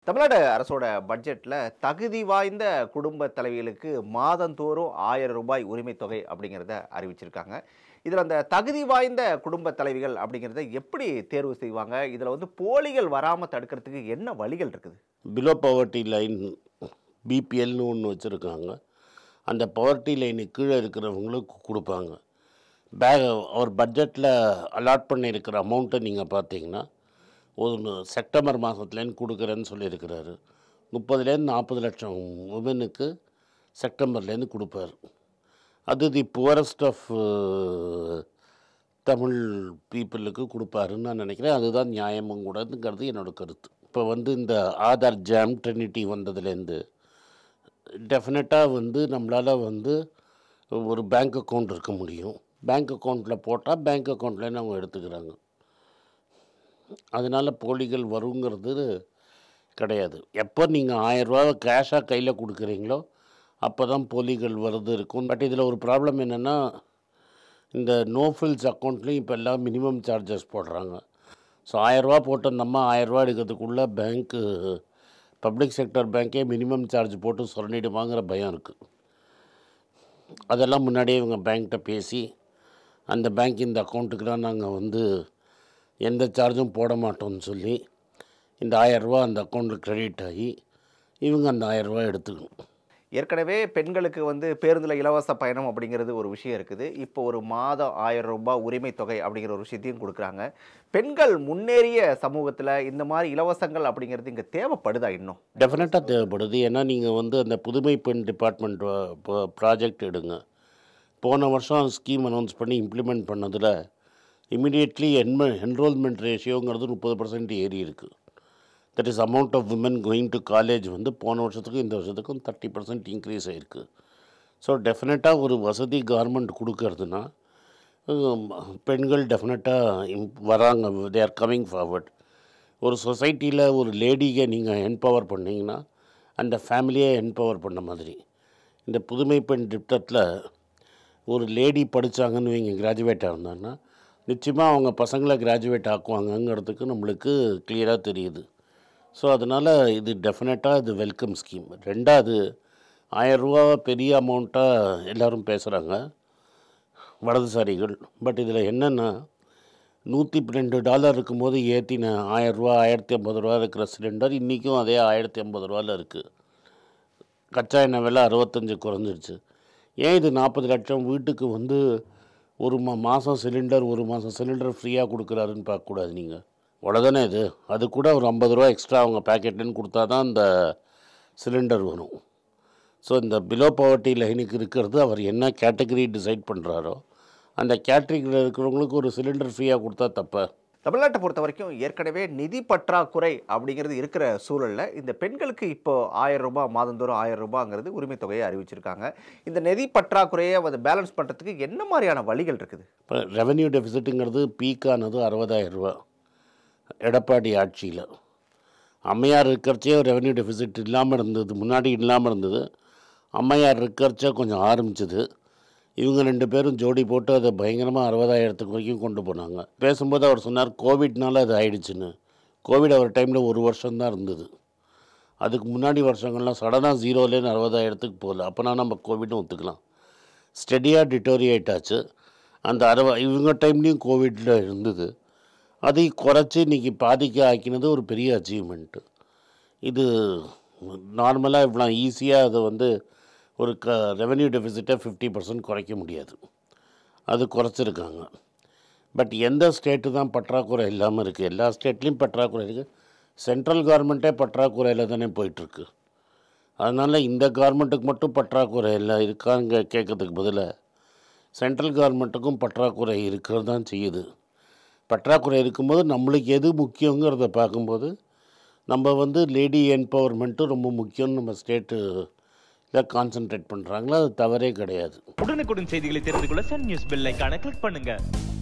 தமிழ்நாடு அரசோட பட்ஜெட்டில் தகுதி வாய்ந்த குடும்ப தலைவிகளுக்கு மாதந்தோறும் ஆயிரம் ரூபாய் உரிமைத் தொகை அப்படிங்கிறத அறிவிச்சிருக்காங்க இதில் அந்த தகுதி வாய்ந்த குடும்ப தலைவிகள் அப்படிங்கிறத எப்படி தேர்வு செய்வாங்க இதில் வந்து போலிகள் வராமல் தடுக்கிறதுக்கு என்ன வழிகள் இருக்குது பிலோ பவர்ட்டி லைன் பிபிஎல்னு ஒன்று வச்சுருக்காங்க அந்த பவர்ட்டி லைனுக்கு கீழே இருக்கிறவங்களுக்கு கொடுப்பாங்க பே அவர் பட்ஜெட்டில் அலாட் பண்ணியிருக்கிற அமௌண்ட்டை நீங்கள் பார்த்தீங்கன்னா ஒரு செப்டம்பர் மாதத்துலேருந்து கொடுக்குறேன்னு சொல்லியிருக்கிறாரு முப்பதுலேருந்து நாற்பது லட்சம் உமனுக்கு செப்டம்பர்லேருந்து கொடுப்பாரு அது தி புவரஸ்ட் ஆஃப் தமிழ் பீப்புளுக்கு கொடுப்பாருன்னு நான் நினைக்கிறேன் அதுதான் நியாயமும் கூடங்கிறது என்னோட கருத்து இப்போ வந்து இந்த ஆதார் ஜாம் ட்ரினிட்டி வந்ததுலேருந்து டெஃபினட்டாக வந்து நம்மளால் வந்து ஒரு பேங்க் அக்கௌண்ட் இருக்க முடியும் பேங்க் அக்கௌண்ட்டில் போட்டால் பேங்க் அக்கௌண்ட்லேருந்து அவங்க எடுத்துக்கிறாங்க அதனால் போலிகள் வருங்கிறது கிடையாது எப்போ நீங்கள் ஆயரூவா கேஷாக கையில் கொடுக்குறீங்களோ அப்போ தான் போலிகள் வருது இருக்கும் பட் இதில் ஒரு ப்ராப்ளம் என்னென்னா இந்த நோஃபில்ஸ் அக்கௌண்ட்லேயும் இப்போ எல்லாம் மினிமம் சார்ஜஸ் போடுறாங்க ஸோ ஆயரூவா போட்ட அந்த அம்மா ஆயரூவா எடுக்கிறதுக்குள்ளே பேங்க்கு பப்ளிக் செக்டர் பேங்க்கே மினிமம் சார்ஜ் போட்டு சுரண்டிடுவாங்கிற பயம் இருக்குது அதெல்லாம் முன்னாடியே இவங்க பேங்க்கிட்ட பேசி அந்த பேங்க் இந்த அக்கௌண்ட்டுக்கெலாம் நாங்கள் வந்து எந்த சார்ஜும் போட மாட்டோம்னு சொல்லி இந்த ஆயரூவா அந்த அக்கௌண்ட்டில் கிரெடிட் ஆகி இவங்க அந்த ஆயரூவா எடுத்துக்கணும் ஏற்கனவே பெண்களுக்கு வந்து பேருந்தில் இலவச பயணம் அப்படிங்கிறது ஒரு விஷயம் இருக்குது இப்போ ஒரு மாதம் ஆயிரம் ரூபாய் உரிமை தொகை அப்படிங்கிற ஒரு விஷயத்தையும் கொடுக்குறாங்க பெண்கள் முன்னேறிய சமூகத்தில் இந்த மாதிரி இலவசங்கள் அப்படிங்கிறது இங்கே தேவைப்படுதா இன்னும் டெஃபினட்டாக தேவைப்படுது ஏன்னா நீங்கள் வந்து அந்த புதுமை பெண் டிபார்ட்மெண்ட் ப்ராஜெக்ட் எடுங்க போன வருஷம் ஸ்கீம் அனௌன்ஸ் பண்ணி இம்ப்ளிமெண்ட் பண்ணதில் இமிடியட்லி என்ம என்ரோல்மெண்ட் ரேஷியோங்கிறது முப்பது பர்சன்ட் ஏறி இருக்குது that is amount of women going to college வந்து போன வருஷத்துக்கும் இந்த வருஷத்துக்கும் தேர்ட்டி பர்சன்ட் இன்க்ரீஸ் ஆகிருக்கு ஸோ டெஃபினட்டாக ஒரு வசதி கவர்மெண்ட் கொடுக்கறதுனா ஹம், பெண்கள் டெஃபினட்டாக வராங்க தே ஆர் கம்மிங் ஃபார்வர்ட் ஒரு சொசைட்டியில் ஒரு லேடியை நீங்கள் என்பவர் பண்ணீங்கன்னா அந்த ஃபேமிலியை என்பவர் பண்ண மாதிரி இந்த புதுமை பெண் திட்டத்தில் ஒரு லேடி படித்தாங்கன்னு வைங்க கிராஜுவேட் ஆயிருந்தாங்கன்னா நிச்சயமாக அவங்க பசங்களை கிராஜுவேட் ஆக்குவாங்கங்கிறதுக்கு நம்மளுக்கு கிளியராக தெரியுது ஸோ அதனால் இது டெஃபினட்டாக இது வெல்கம் ஸ்கீம் ரெண்டாவது ஆயரூவா பெரிய அமௌண்ட்டாக எல்லோரும் பேசுகிறாங்க வலதுசாரிகள் பட் இதில் என்னென்னா நூற்றி ரெண்டு டாலர் இருக்கும்போது ஏற்றின ஆயரூவா ஆயிரத்தி ஐம்பது ரூபா இருக்கிற சிலிண்டர் இன்றைக்கும் அதே ஆயிரத்தி ஐம்பது ரூபாவில் இருக்குது கச்சா எண்ணெய் விலை அறுபத்தஞ்சு குறைஞ்சிருச்சு ஏன் இது நாற்பது லட்சம் வீட்டுக்கு வந்து ஒரு மா மாதம் சிலிண்டர் ஒரு மாதம் சிலிண்டர் ஃப்ரீயாக கொடுக்குறாருன்னு பார்க்கக்கூடாது நீங்கள் அவ்வளோதானே இது அது கூட ஒரு ஐம்பது ரூபா எக்ஸ்ட்ரா அவங்க பேக்கெட்டுன்னு கொடுத்தா தான் அந்த சிலிண்டர் வரும் ஸோ இந்த பிலோ பவர்ட்டி லைனுக்கு இருக்கிறது அவர் என்ன கேட்டகரி டிசைட் பண்ணுறாரோ அந்த கேட்டகரியில் இருக்கிறவங்களுக்கு ஒரு சிலிண்டர் ஃப்ரீயாக கொடுத்தா தப்பா தமிழ்நாட்டை பொறுத்த வரைக்கும் ஏற்கனவே நிதி பற்றாக்குறை அப்படிங்கிறது இருக்கிற சூழலில் இந்த பெண்களுக்கு இப்போ ஆயிரம் ரூபாய் மாதந்தோறும் ஆயிரம் ரூபாங்கிறது உரிமை தொகையை அறிவிச்சிருக்காங்க இந்த நிதி பற்றாக்குறையை அதை பேலன்ஸ் பண்ணுறதுக்கு என்ன மாதிரியான வழிகள் இருக்குது இப்போ ரெவென்யூ டெபிசிட்டுங்கிறது பீக்கானது அறுபதாயிரம் ரூபா எடப்பாடி ஆட்சியில் அம்மையார் இருக்கிறச்சே ரெவென்யூ டெபிசிட் இல்லாமல் இருந்தது முன்னாடி இல்லாமல் இருந்தது அம்மையார் இருக்கிறச்சே கொஞ்சம் ஆரம்பிச்சது இவங்க ரெண்டு பேரும் ஜோடி போட்டு அதை பயங்கரமாக அறுபதாயிரத்துக்கு வரைக்கும் கொண்டு போனாங்க பேசும்போது அவர் சொன்னார் கோவிட்னால அது ஆயிடுச்சுன்னு கோவிட் அவர் டைமில் ஒரு வருஷம்தான் இருந்தது அதுக்கு முன்னாடி வருஷங்கள்லாம் சடனாக ஜீரோலேருந்து அறுபதாயிரத்துக்கு போகல அப்போனா நம்ம கோவிட்னு ஒத்துக்கலாம் ஸ்டெடியாக டிட்டோரியேட் ஆச்சு அந்த அறுப இவங்க டைம்லேயும் கோவிட்டில் இருந்தது அதை குறைச்சி இன்றைக்கி பாதிக்க ஆக்கினது ஒரு பெரிய அச்சீவ்மெண்ட்டு இது நார்மலாக இவ்வளோ ஈஸியாக அதை வந்து ஒரு க ரெவென்யூ டெபிசிட்டை ஃபிஃப்டி பர்சன்ட் குறைக்க முடியாது அது குறைச்சிருக்காங்க பட் எந்த ஸ்டேட்டு தான் பற்றாக்குறை இல்லாமல் இருக்குது எல்லா ஸ்டேட்லேயும் பற்றாக்குறை இருக்குது சென்ட்ரல் கவர்மெண்ட்டே பற்றாக்குறையில் தானே போயிட்டுருக்கு அதனால் இந்த கவர்மெண்ட்டுக்கு மட்டும் பற்றாக்குறை இல்லை இருக்காங்க கேட்கறதுக்கு பதிலாக சென்ட்ரல் கவர்மெண்ட்டுக்கும் பற்றாக்குறை இருக்கிறது தான் செய்யுது பற்றாக்குறை இருக்கும்போது நம்மளுக்கு எது முக்கியங்கிறத பார்க்கும்போது நம்ம வந்து லேடி என்பவர்மெண்ட்டும் ரொம்ப முக்கியம்னு நம்ம ஸ்டேட்டு இதில் கான்சென்ட்ரேட் பண்ணுறாங்களோ அது தவறே கிடையாது உடனுக்குடன் செய்திகளை தெரிந்து கொள்ள சன் நியூஸ் பெல் ஐகானை கிளிக் பண்ணுங்க